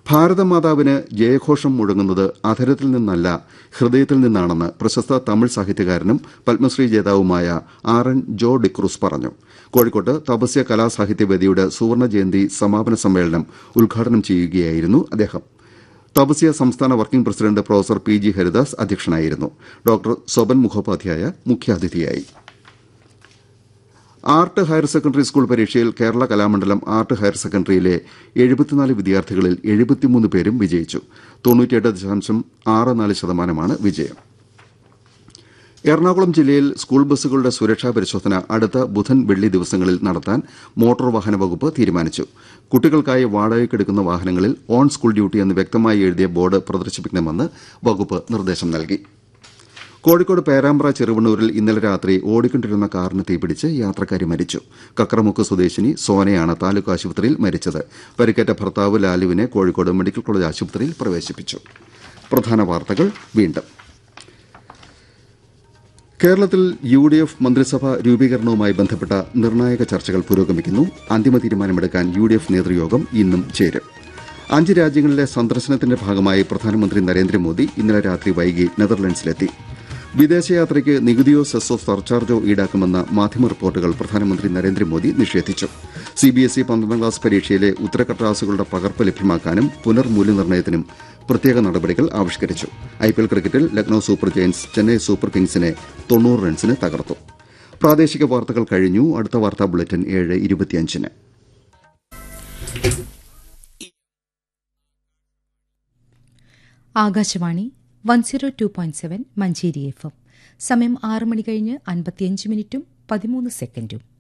ഭാരതമാതാവിന് ജയഘോഷം മുഴങ്ങുന്നത് അധരത്തിൽ നിന്നല്ല ഹൃദയത്തിൽ നിന്നാണെന്ന് പ്രശസ്ത തമിഴ് സാഹിത്യകാരനും പത്മശ്രീ ജേതാവുമായ ആർ എൻ ജോ ഡിക്രൂസ് പറഞ്ഞു കോഴിക്കോട്ട് തപസ്യ കലാസാഹിത്യവേദിയുടെ സുവർണ ജയന്തി സമാപന സമ്മേളനം ഉദ്ഘാടനം ചെയ്യുകയായിരുന്നു അദ്ദേഹം തപസ്യ സംസ്ഥാന working president professor P G Haridas അധ്യക്ഷനായിരുന്നു ഡോക്ടർ സ്വപൻ മുഖോപാധ്യായ മുഖ്യാതിഥിയായി ആർട്ട് ഹയർ സെക്കൻഡറി സ്കൂൾ പരീക്ഷയിൽ കേരള കലാമണ്ഡലം ആർട്ട് ഹയർ സെക്കൻഡറിയിലെ എഴുപത്തിനാല് വിദ്യാർത്ഥികളിൽ എഴുപത്തിമൂന്ന് പേരും വിജയിച്ചു തൊണ്ണൂറ്റിയെട്ട് ദശാംശം ആറ് നാല് ശതമാനമാണ് വിജയം എറണാകുളം ജില്ലയിൽ സ്കൂൾ ബസ്സുകളുടെ സുരക്ഷാ പരിശോധന അടുത്ത ബുധൻ വെള്ളി ദിവസങ്ങളിൽ നടത്താൻ മോട്ടോർ വാഹന വകുപ്പ് തീരുമാനിച്ചു കുട്ടികൾക്കായി വാടകയ്ക്കെടുക്കുന്ന വാഹനങ്ങളിൽ ഓൺ സ്കൂൾ ഡ്യൂട്ടി എന്ന് വ്യക്തമായി എഴുതിയ ബോർഡ് പ്രദർശിപ്പിക്കണമെന്ന് വകുപ്പ് നിർദ്ദേശം നൽകി കോഴിക്കോട് പേരാമ്പ്ര ചെറുവണ്ണൂരിൽ ഇന്നലെ രാത്രി ഓടിക്കൊണ്ടിരുന്ന കാറിന് തീപിടിച്ച് യാത്രക്കാരി മരിച്ചു കക്രമുക്ക് സ്വദേശിനി സോനയാണ് താലൂക്ക് ആശുപത്രിയിൽ മരിച്ചത് പരിക്കേറ്റ ഭർത്താവ് ലാലുവിനെ കോഴിക്കോട് മെഡിക്കൽ കോളേജ് ആശുപത്രിയിൽ പ്രവേശിപ്പിച്ചു പ്രധാന വാർത്തകൾ വീണ്ടും കേരളത്തിൽ യു ഡി എഫ് മന്ത്രിസഭാ രൂപീകരണവുമായി ബന്ധപ്പെട്ട നിർണായക ചർച്ചകൾ പുരോഗമിക്കുന്നു അന്തിമ തീരുമാനമെടുക്കാൻ യു ഡി എഫ് നേതൃയോഗം ഇന്നും ചേരും അഞ്ച് രാജ്യങ്ങളിലെ സന്ദർശനത്തിന്റെ ഭാഗമായി പ്രധാനമന്ത്രി നരേന്ദ്രമോദി ഇന്നലെ രാത്രി വൈകി നെതർലൻഡ്സിലെത്തി വിദേശയാത്രയ്ക്ക് നികുതിയോ സെസ്സോ സർചാർജോ ഈടാക്കുമെന്ന മാധ്യമ റിപ്പോർട്ടുകൾ പ്രധാനമന്ത്രി നരേന്ദ്രമോദി നിഷേധിച്ചു സിബിഎസ്ഇ പന്ത്രണ്ടാം ക്ലാസ് പരീക്ഷയിലെ ഉത്തരക്കടലാസുകളുടെ പകർപ്പ് ലഭ്യമാക്കാനും പുനർമൂല്യനിർണ്ണയത്തിനും പ്രത്യേക നടപടികൾ ആവിഷ്കരിച്ചു ഐപിഎൽ ക്രിക്കറ്റിൽ Lucknow super giants Chennai super കിങ്സിനെ തൊണ്ണൂറ് റൺസിന് തകർത്തു പ്രാദേശിക വാർത്തകൾ കഴിഞ്ഞു അടുത്ത വാർത്താ ബുള്ളറ്റിൻ ഏഴ് ഇരുപത്തിയഞ്ചിന് Akashvani one zero two point seven Manjeri F M സമയം ആറ് മണി കഴിഞ്ഞ് അൻപത്തിയഞ്ച് മിനിറ്റും പതിമൂന്ന് സെക്കൻഡും